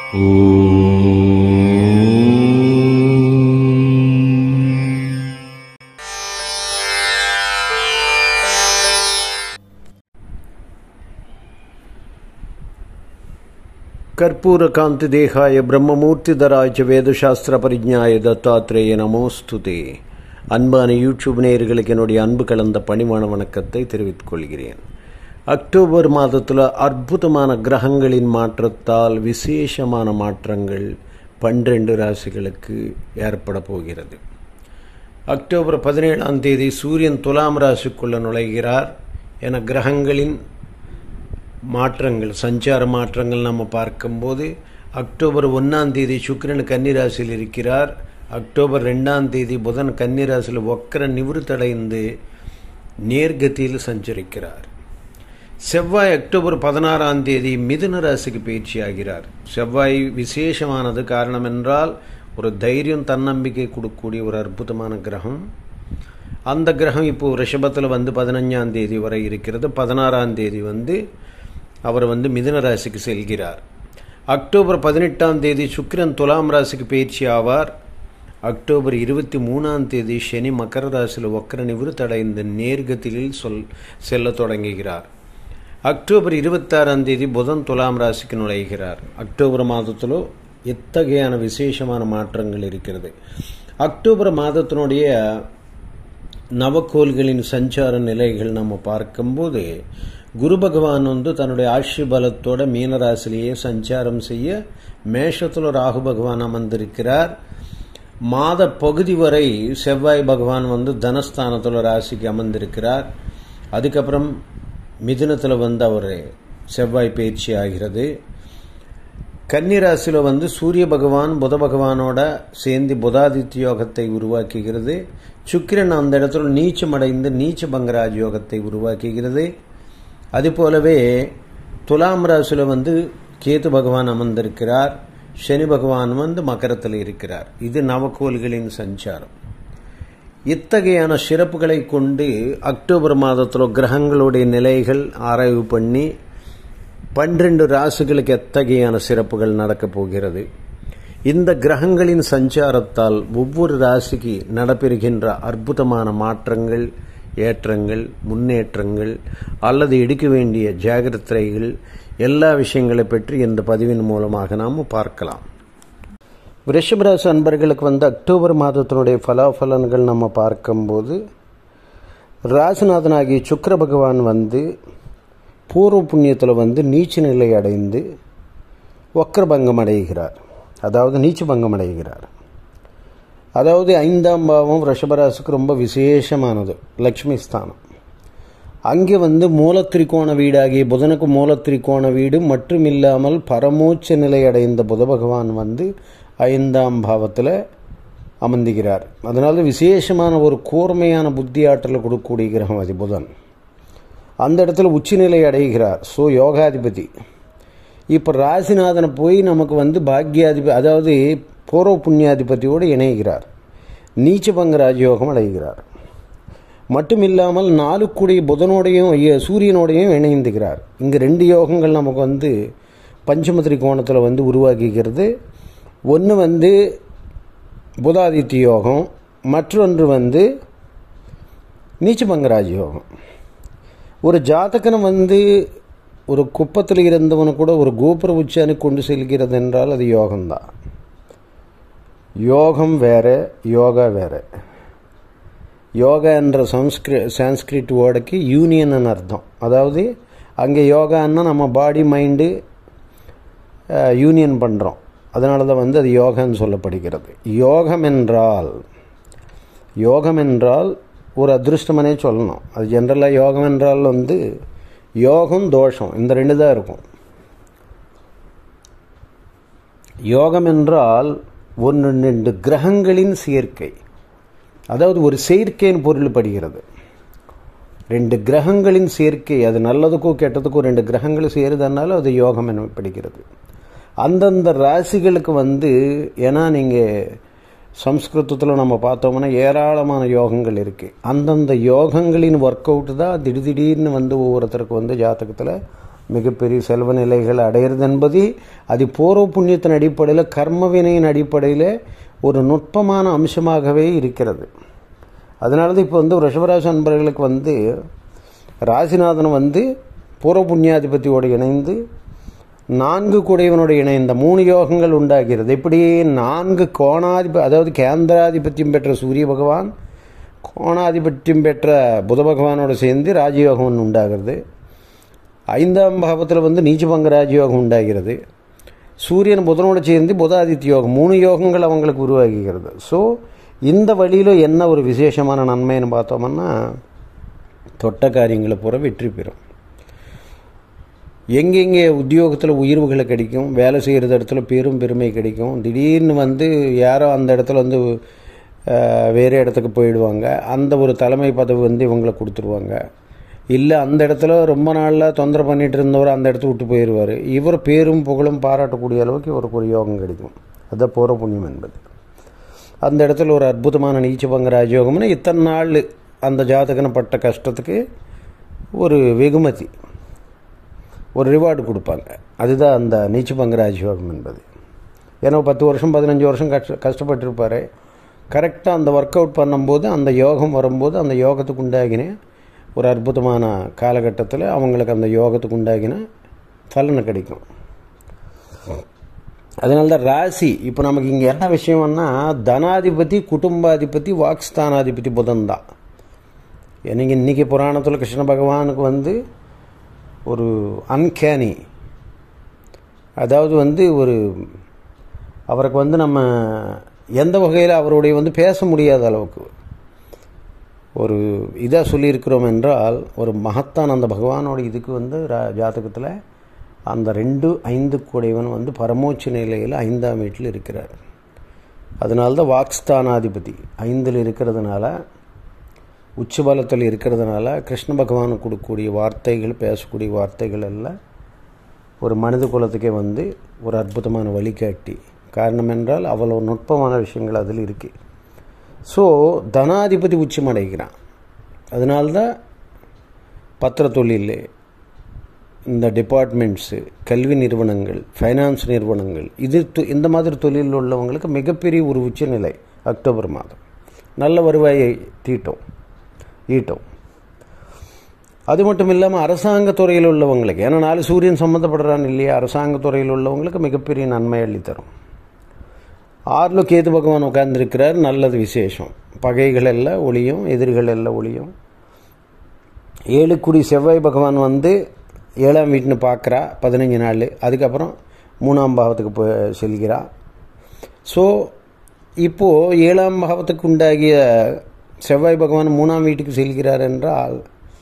ಕರ್ಪೂರಕಾಂತಿ ದೇಹಾಯ பிரம்மமூர்த்திதராஜ வேதசாஸ்திர பரிஜாய தத்தாத்ரேய நமோஸ்துதே அன்பான யூடியூப் நேயர்களுக்கு என்னுடைய அன்பு கலந்த பணிவான வணக்கத்தை தெரிவித்துக் கொள்கிறேன் அக்டோபர் மாதத்தில் அற்புதமான கிரகங்களின் மாற்றத்தால் விசேஷமான மாற்றங்கள் பன்னிரண்டு ராசிகளுக்கு ஏற்பட போகிறது அக்டோபர் பதினேழாம் தேதி சூரியன் துலாம் ராசிக்குள்ள நுழைகிறார் என கிரகங்களின் மாற்றங்கள் சஞ்சார மாற்றங்கள் நம்ம பார்க்கும்போது அக்டோபர் ஒன்றாம் தேதி சுக்கிரன் கன்னிராசியில் இருக்கிறார் அக்டோபர் ரெண்டாம் தேதி புதன் கன்னிராசியில் ஒக்கர நிவிருத்தடைந்து நேர்கதியில் சஞ்சரிக்கிறார் செவ்வாய் அக்டோபர் பதினாறாம் தேதி மிதுன ராசிக்கு பயிற்சி ஆகிறார் செவ்வாய் விசேஷமானது காரணம் என்றால் ஒரு தைரியம் தன்னம்பிக்கை கொடுக்கக்கூடிய ஒரு அற்புதமான கிரகம் அந்த கிரகம் இப்போ ரிஷபத்தில் வந்து பதினஞ்சாம் தேதி வரை இருக்கிறது பதினாறாம் தேதி வந்து அவர் வந்து மிதுன ராசிக்கு செல்கிறார் அக்டோபர் பதினெட்டாம் தேதி சுக்கிரன் துலாம் ராசிக்கு பயிற்சி ஆவார் அக்டோபர் இருபத்தி மூணாம் தேதி சனி மகர ராசியில் ஒக்கர நிவிருத்தடைந்த நேர்கத்திலில் சொல் செல்ல தொடங்குகிறார் அக்டோபர் இருபத்தாறாம் தேதி புதன் துலாம் ராசிக்கு நுழைகிறார் அக்டோபர் மாதத்திலோ எத்தகையான விசேஷமான மாற்றங்கள் இருக்கிறது அக்டோபர் மாதத்தினுடைய நவக்கோள்களின் சஞ்சார நிலைகள் நம்ம பார்க்கும்போது குரு பகவான் வந்து தன்னுடைய ஆட்சி பலத்தோட மீனராசிலேயே சஞ்சாரம் செய்ய மேஷத்தில் ராகு பகவான் அமர்ந்திருக்கிறார் மாத பகுதி வரை செவ்வாய் பகவான் வந்து தனஸ்தானத்தில் ராசிக்கு அமர்ந்திருக்கிறார் அதுக்கப்புறம் மிதுனத்தில் வந்து அவர் செவ்வாய் பயிற்சி ஆகிறது கன்னிராசியில் வந்து சூரிய பகவான் புத பகவானோட சேர்ந்து புதாதித்ய யோகத்தை உருவாக்குகிறது சுக்கிரன் அந்த இடத்துல நீச்சமடைந்து நீச்ச பங்கராஜ் யோகத்தை உருவாக்குகிறது அது போலவே துலாம் ராசியில் வந்து கேது பகவான் அமர்ந்திருக்கிறார் சனி பகவான் வந்து மகரத்தில் இருக்கிறார் இது நவக்கோள்களின் சஞ்சாரம் இத்தகையான சிறப்புகளை கொண்டு அக்டோபர் மாதத்தில் கிரகங்களுடைய நிலைகள் ஆராய்வு பண்ணி பன்னிரண்டு ராசிகளுக்கு எத்தகையான சிறப்புகள் நடக்கப் போகிறது இந்த கிரகங்களின் சஞ்சாரத்தால் ஒவ்வொரு ராசிக்கு நடைபெறுகின்ற அற்புதமான மாற்றங்கள் ஏற்றங்கள் முன்னேற்றங்கள் அல்லது எடுக்க வேண்டிய ஜாகிரதைகள் எல்லா விஷயங்களை பற்றி இந்த பதிவின் மூலமாக நாம் பார்க்கலாம் ரிஷபராசி அன்பர்களுக்கு வந்து அக்டோபர் மாதத்தினுடைய பலாபலன்கள் நம்ம பார்க்கும்போது ராசிநாதனாகிய சுக்கர பகவான் வந்து பூர்வ புண்ணியத்தில் வந்து நீச்ச நிலை அடைந்து வக்கரபங்கம் அடைகிறார் அதாவது நீச்ச பங்கம் அடைகிறார் அதாவது ஐந்தாம் பாவம் ரிஷபராசிக்கு ரொம்ப விசேஷமானது லக்ஷ்மி ஸ்தானம் அங்கே வந்து மூலத்திரிகோண வீடாகிய புதனுக்கு மூலத்திரிகோண வீடு மற்றும் இல்லாமல் பரமோச்ச நிலை அடைந்த புத பகவான் வந்து ஐந்தாம் பாவத்தில் அமர்ந்துகிறார் அதனால விசேஷமான ஒரு கூர்மையான புத்தி ஆற்றலை கொடுக்கக்கூடிய கிரகம் அது புதன் அந்த இடத்துல உச்சிநிலை அடைகிறார் ஸோ யோகாதிபதி இப்போ ராசிநாதனை போய் நமக்கு வந்து பாக்யாதிபதி அதாவது பூர்வ புண்ணியாதிபதியோடு இணைகிறார் நீச்சபங்க ராஜயோகம் அடைகிறார் மட்டும் இல்லாமல் நாலுக்குடைய புதனோடையும் சூரியனோடையும் இணைந்துகிறார் இங்கே ரெண்டு யோகங்கள் நமக்கு வந்து பஞ்சமத்திரி கோணத்தில் வந்து உருவாக்கிக்கிறது ஒன்று வந்து புதாதித்ய யோகம் மற்றொன்று வந்து நீச்சபங்க ராஜயோகம் ஒரு ஜாதகனம் வந்து ஒரு குப்பத்தில் இருந்தவனு கூட ஒரு கோபுர உச்சானு கொண்டு செல்கிறது என்றால் அது யோகம்தான் யோகம் வேற யோகா வேற யோகா என்ற சம்ஸ்கிரி சான்ஸ்கிரிட் வேர்டுக்கு யூனியன் அர்த்தம் அதாவது அங்கே யோகான்னா நம்ம பாடி மைண்டு யூனியன் பண்ணுறோம் அதனால தான் வந்து அது யோகான்னு சொல்லப்படுகிறது யோகம் என்றால் யோகம் என்றால் ஒரு அதிருஷ்டமனே சொல்லணும் அது ஜென்ரலாக யோகம் என்றால் வந்து யோகம் தோஷம் இந்த ரெண்டு தான் இருக்கும் யோகம் என்றால் ஒன்று ரெண்டு கிரகங்களின் சேர்க்கை அதாவது ஒரு செயற்கையின் பொருள் படுகிறது ரெண்டு கிரகங்களின் சேர்க்கை அது நல்லதுக்கோ கெட்டதுக்கோ ரெண்டு கிரகங்கள் சேருதுனாலும் அது யோகம் எனப்படுகிறது அந்தந்த ராசிகளுக்கு வந்து ஏன்னா நீங்கள் சம்ஸ்கிருதத்தில் நம்ம பார்த்தோம்னா ஏராளமான யோகங்கள் இருக்குது அந்தந்த யோகங்களின் ஒர்க் அவுட் தான் திடீர் திடீர்னு வந்து ஒவ்வொருத்தருக்கு வந்து ஜாதகத்தில் மிகப்பெரிய செல்வ நிலைகள் அடையிறது என்பது அது பூர்வ புண்ணியத்தின் அடிப்படையில் கர்மவினையின் அடிப்படையில் ஒரு நுட்பமான அம்சமாகவே இருக்கிறது அதனால தான் இப்போ வந்து ரிஷபராசி அன்பர்களுக்கு வந்து ராசிநாதன் வந்து பூர்வ புண்ணியாதிபதியோடு இணைந்து நான்கு குடைவனோடு இணைந்த மூணு யோகங்கள் உண்டாகிறது இப்படி நான்கு கோணாதிப அதாவது கேந்திராதிபத்தியம் பெற்ற சூரிய பகவான் கோணாதிபத்தியம் பெற்ற புத பகவானோடு சேர்ந்து ராஜயோகம் ஒன்று உண்டாகிறது ஐந்தாம் பாவத்தில் வந்து நீச்சபங்க ராஜயோகம் உண்டாகிறது சூரியன் புதனோடு சேர்ந்து புதாதித்ய யோகம் மூணு யோகங்கள் அவங்களுக்கு உருவாகிக்கிறது ஸோ இந்த வழியில் என்ன ஒரு விசேஷமான நன்மைன்னு பார்த்தோம்னா தொட்ட காரியங்களை பூரா வெற்றி பெறும் எங்கெங்கே உத்தியோகத்தில் உயர்வுகளை கிடைக்கும் வேலை செய்கிறது இடத்துல பேரும் பெருமை கிடைக்கும் திடீர்னு வந்து யாரோ அந்த இடத்துல வந்து வேறு இடத்துக்கு போயிடுவாங்க அந்த ஒரு தலைமை பதவி வந்து இவங்களை கொடுத்துருவாங்க இல்லை அந்த இடத்துல ரொம்ப நாளில் தொந்தரவு பண்ணிட்டு இருந்தவர் அந்த இடத்த விட்டு போயிடுவார் இவர் பேரும் புகழும் பாராட்டக்கூடிய அளவுக்கு இவருக்கு ஒரு யோகம் கிடைக்கும் அதுதான் பூர்வ புண்ணியம் என்பது அந்த இடத்துல ஒரு அற்புதமான நீச்சபங்க ராஜயோகம்னு இத்தனை நாள் அந்த ஜாதகனை பட்ட கஷ்டத்துக்கு ஒரு வெகுமதி ஒரு ரிவார்டு கொடுப்பாங்க அதுதான் அந்த நீச்சபங்க ராஜயோகம் என்பது ஏன்னா பத்து வருஷம் பதினஞ்சு வருஷம் கஷ்ட கஷ்டப்பட்டிருப்பார் கரெக்டாக அந்த ஒர்க் அவுட் பண்ணும்போது அந்த யோகம் வரும்போது அந்த யோகத்துக்கு உண்டாகின ஒரு அற்புதமான காலகட்டத்தில் அவங்களுக்கு அந்த யோகத்துக்கு உண்டாகின பலனை கிடைக்கும் அதனால தான் ராசி இப்போ நமக்கு இங்கே என்ன விஷயம்னா தனாதிபதி குடும்பாதிபதி வாக்ஸ்தானாதிபதி புதன் தான் எனக்கு இன்றைக்கி புராணத்தில் கிருஷ்ண பகவானுக்கு வந்து ஒரு அன்கேனி அதாவது வந்து ஒரு அவருக்கு வந்து நம்ம எந்த வகையில் அவருடைய வந்து பேச முடியாத அளவுக்கு ஒரு இதாக சொல்லியிருக்கிறோம் என்றால் ஒரு மகத்தான் அந்த பகவானோட இதுக்கு வந்து ஜாதகத்தில் அந்த ரெண்டு ஐந்து கூடையவன் வந்து பரமோச்ச நிலையில் ஐந்தாம் வீட்டில் இருக்கிறார் அதனால தான் வாக்ஸ்தானாதிபதி ஐந்தில் இருக்கிறதுனால உச்சபலத்தில் இருக்கிறதுனால கிருஷ்ண பகவான் கொடுக்கக்கூடிய வார்த்தைகள் பேசக்கூடிய வார்த்தைகள் எல்லாம் ஒரு மனித குலத்துக்கே வந்து ஒரு அற்புதமான வழிகாட்டி காரணம் என்றால் அவ்வளோ நுட்பமான விஷயங்கள் அதில் இருக்குது ஸோ தனாதிபதி உச்சமடைகிறான் அதனால்தான் பத்திர தொழில் இந்த டிபார்ட்மெண்ட்ஸு கல்வி நிறுவனங்கள் ஃபைனான்ஸ் நிறுவனங்கள் இது இந்த மாதிரி தொழிலில் உள்ளவங்களுக்கு மிகப்பெரிய ஒரு உச்சநிலை அக்டோபர் மாதம் நல்ல வருவாயை தீட்டும் ஈட்டும் அது மட்டும் இல்லாமல் அரசாங்க துறையில் உள்ளவங்களுக்கு ஏன்னா நாலு சூரியன் சம்மந்தப்படுறான் இல்லையா அரசாங்க துறையில் உள்ளவங்களுக்கு மிகப்பெரிய நன்மை அள்ளித்தரும் ஆறில் கேது பகவான் உட்கார்ந்துருக்கிறார் நல்லது விசேஷம் பகைகள் எல்லாம் ஒளியும் எதிரிகள் எல்லாம் ஒளியும் ஏழுக்குடி செவ்வாய் பகவான் வந்து ஏழாம் வீட்டுன்னு பார்க்குறா பதினஞ்சு நாள் அதுக்கப்புறம் மூணாம் பாவத்துக்கு போய் செல்கிறா ஸோ இப்போது ஏழாம் பாவத்துக்கு உண்டாகிய செவ்வாய் பகவான் மூணாம் வீட்டுக்கு செல்கிறார் என்றால்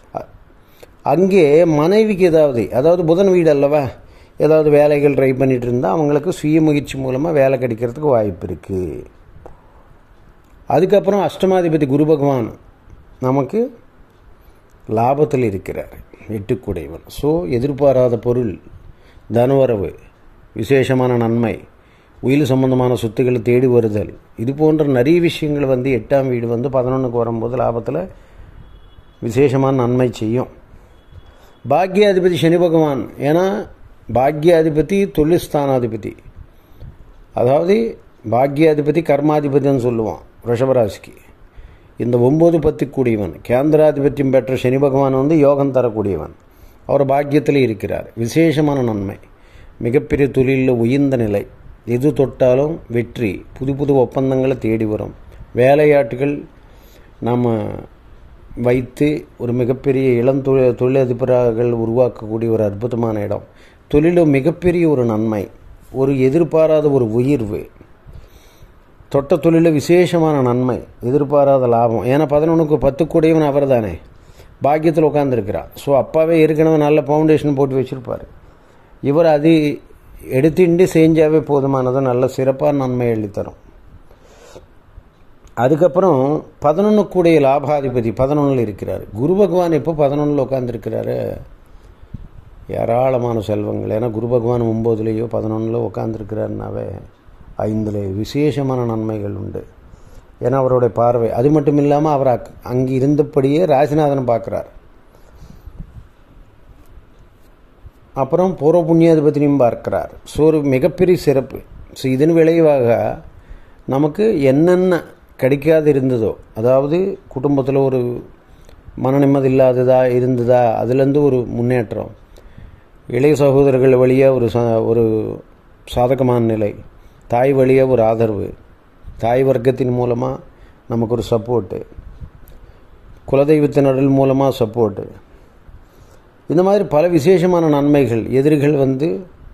அங்கே மனைவிக்கு ஏதாவது அதாவது புதன் வீடு அல்லவா ஏதாவது வேலைகள் ட்ரை பண்ணிட்டு இருந்தால் அவங்களுக்கு சுய முயற்சி மூலமாக வேலை கிடைக்கிறதுக்கு வாய்ப்பு இருக்குது அதுக்கப்புறம் அஷ்டமாதிபதி குரு பகவான் நமக்கு லாபத்தில் இருக்கிறார் எட்டுக்குடையவன் ஸோ எதிர்பாராத பொருள் தனவரவு விசேஷமான நன்மை உயில் சம்பந்தமான சொத்துக்களை தேடி வருதல் இது போன்ற நிறைய விஷயங்கள் வந்து எட்டாம் வீடு வந்து பதினொன்றுக்கு வரும்போது லாபத்தில் விசேஷமான நன்மை செய்யும் பாக்யாதிபதி சனி பகவான் ஏன்னா பாக்யாதிபதி தொழில்ஸ்தானாதிபதி அதாவது பாக்யாதிபதி கர்மாதிபதினு சொல்லுவான் ரிஷபராசிக்கு இந்த ஒம்பது பத்து கூடியவன் கேந்திராதிபத்தியம் பெற்ற சனி பகவான் வந்து யோகம் தரக்கூடியவன் அவர் பாக்கியத்தில் இருக்கிறார் விசேஷமான நன்மை மிகப்பெரிய தொழிலில் உயர்ந்த நிலை எது தொட்டாலும் வெற்றி புது புது ஒப்பந்தங்களை தேடி வரும் வேலையாட்கள் நாம் வைத்து ஒரு மிகப்பெரிய இளம் தொழில் தொழிலதிபர்கள் உருவாக்கக்கூடிய ஒரு அற்புதமான இடம் தொழிலும் மிகப்பெரிய ஒரு நன்மை ஒரு எதிர்பாராத ஒரு உயர்வு தொட்ட தொழிலில் விசேஷமான நன்மை எதிர்பாராத லாபம் ஏன்னா பதினொன்றுக்கு பத்து கூடியவன் அவர் தானே பாக்கியத்தில் உட்காந்துருக்கிறார் ஸோ அப்பாவே ஏற்கனவே நல்ல ஃபவுண்டேஷன் போட்டு வச்சுருப்பார் இவர் அது எடுத்துட்டு செஞ்சாவே போதுமானது நல்ல சிறப்பான நன்மை எழுதித்தரும் அதுக்கப்புறம் பதினொன்று கூடிய லாபாதிபதி பதினொன்றில் இருக்கிறார் குரு பகவான் எப்போ பதினொன்றில் உட்காந்துருக்கிறாரு ஏராளமான செல்வங்கள் ஏன்னா குரு பகவான் ஒம்போதுலேயோ பதினொன்றில் உட்காந்துருக்கிறாருனாவே ஐந்தில் விசேஷமான நன்மைகள் உண்டு ஏன்னா அவருடைய பார்வை அது மட்டும் இல்லாமல் அவர் அங்கே இருந்தபடியே ராசிநாதன் பார்க்குறார் அப்புறம் பூர்வ புண்ணியாதிபதியும் பார்க்கிறார் ஸோ ஒரு மிகப்பெரிய சிறப்பு ஸோ இதன் விளைவாக நமக்கு என்னென்ன கிடைக்காது இருந்ததோ அதாவது குடும்பத்தில் ஒரு மன நிம்மதி இல்லாததா இருந்ததா அதுலேருந்து ஒரு முன்னேற்றம் இளைய சகோதரர்கள் வழியாக ஒரு ச ஒரு சாதகமான நிலை தாய் வழியாக ஒரு ஆதரவு தாய் வர்க்கத்தின் மூலமாக நமக்கு ஒரு சப்போர்ட்டு குலதெய்வத்தினர்கள் மூலமாக சப்போர்ட்டு இந்த மாதிரி பல விசேஷமான நன்மைகள் எதிரிகள் வந்து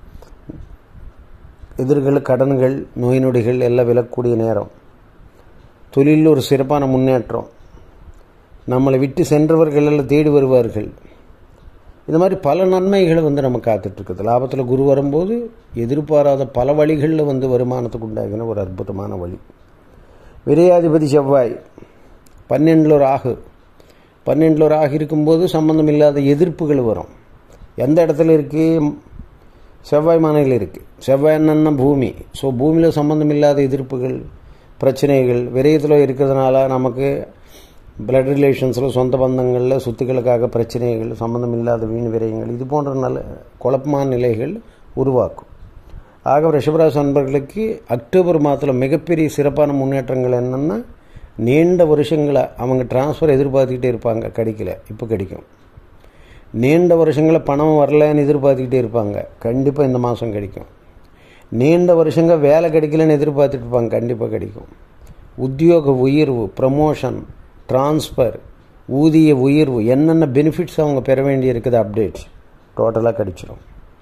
எதிர்கள் கடன்கள் நோய் நொடிகள் எல்லாம் விலகக்கூடிய நேரம் தொழிலில் ஒரு சிறப்பான முன்னேற்றம் நம்மளை விட்டு சென்றவர்கள் எல்லாம் தேடி வருவார்கள் இந்த மாதிரி பல நன்மைகள் வந்து நம்ம காத்துட்ருக்குது லாபத்தில் குரு வரும்போது எதிர்பாராத பல வழிகளில் வந்து வருமானத்துக்கு உண்டாகின ஒரு அற்புதமான வழி விரையாதிபதி செவ்வாய் பன்னெண்டில் ஒரு ஆகு பன்னெண்டில் ஒரு ஆகு இருக்கும்போது சம்பந்தம் இல்லாத எதிர்ப்புகள் வரும் எந்த இடத்துல இருக்கு செவ்வாய் மனையில் இருக்குது செவ்வாய் என்னன்னா பூமி ஸோ பூமியில் சம்பந்தம் இல்லாத எதிர்ப்புகள் பிரச்சனைகள் விரயத்தில் இருக்கிறதுனால நமக்கு பிளட் ரிலேஷன்ஸில் சொந்த பந்தங்களில் சொத்துக்களுக்காக பிரச்சனைகள் சம்பந்தம் இல்லாத வீண் விரயங்கள் இது போன்ற நல்ல குழப்பமான நிலைகள் உருவாக்கும் ஆக ரிஷபராசி நண்பர்களுக்கு அக்டோபர் மாதத்தில் மிகப்பெரிய சிறப்பான முன்னேற்றங்கள் என்னென்னா நீண்ட வருஷங்களை அவங்க டிரான்ஸ்ஃபர் எதிர்பார்த்துக்கிட்டே இருப்பாங்க கிடைக்கல இப்போ கிடைக்கும் நீண்ட வருஷங்களை பணம் வரலன்னு எதிர்பார்த்துக்கிட்டே இருப்பாங்க கண்டிப்பாக இந்த மாதம் கிடைக்கும் நீண்ட வருஷங்கள் வேலை கிடைக்கலன்னு எதிர்பார்த்துட்டு இருப்பாங்க கண்டிப்பாக கிடைக்கும் உத்தியோக உயர்வு ப்ரமோஷன் டிரான்ஸ்ஃபர் ஊதிய உயர்வு என்னென்ன பெனிஃபிட்ஸ் அவங்க பெற வேண்டி இருக்குது அப்டேட்ஸ் டோட்டலாக கிடைச்சிடும்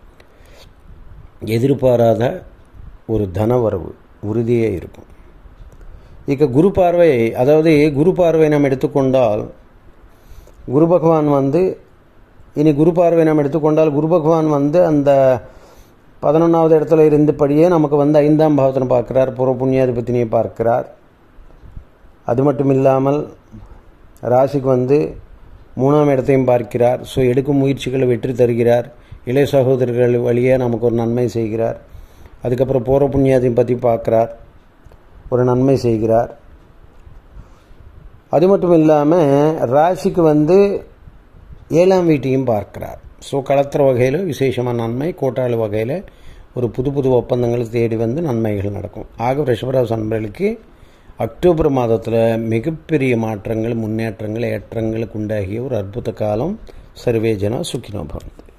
எதிர்பாராத ஒரு தனவரவு உறுதியே இருக்கும் இக்க குரு பார்வை அதாவது குரு பார்வை நாம் எடுத்துக்கொண்டால் குரு பகவான் வந்து இனி குரு பார்வை நாம் எடுத்துக்கொண்டால் குரு பகவான் வந்து அந்த பதினொன்றாவது இடத்துல இருந்தபடியே நமக்கு வந்து ஐந்தாம் பாவத்தினை பார்க்கிறார் பூர்வ புண்ணியாதிபத்தினியை பார்க்கிறார் அது மட்டும் இல்லாமல் ராசிக்கு வந்து மூணாம் இடத்தையும் பார்க்கிறார் ஸோ எடுக்கும் முயற்சிகளை வெற்றி தருகிறார் இளைய சகோதரர்கள் வழியாக நமக்கு ஒரு நன்மை செய்கிறார் அதுக்கப்புறம் பூர்வ புண்ணியாதையும் பற்றி பார்க்குறார் ஒரு நன்மை செய்கிறார் அது மட்டும் இல்லாமல் ராசிக்கு வந்து ஏழாம் வீட்டையும் பார்க்கிறார் ஸோ களத்திர வகையில் விசேஷமான நன்மை கோட்டாளி வகையில் ஒரு புது புது ஒப்பந்தங்கள் தேடி வந்து நன்மைகள் நடக்கும் ஆக ரிஷபராசி நண்பர்களுக்கு அக்டோபர் மாதத்தில் மிகப்பெரிய மாற்றங்கள் முன்னேற்றங்கள் ஏற்றங்களுக்கு உண்டாகிய ஒரு அற்புத காலம் சர்வேஜனா சுக்கினோ பவந்தி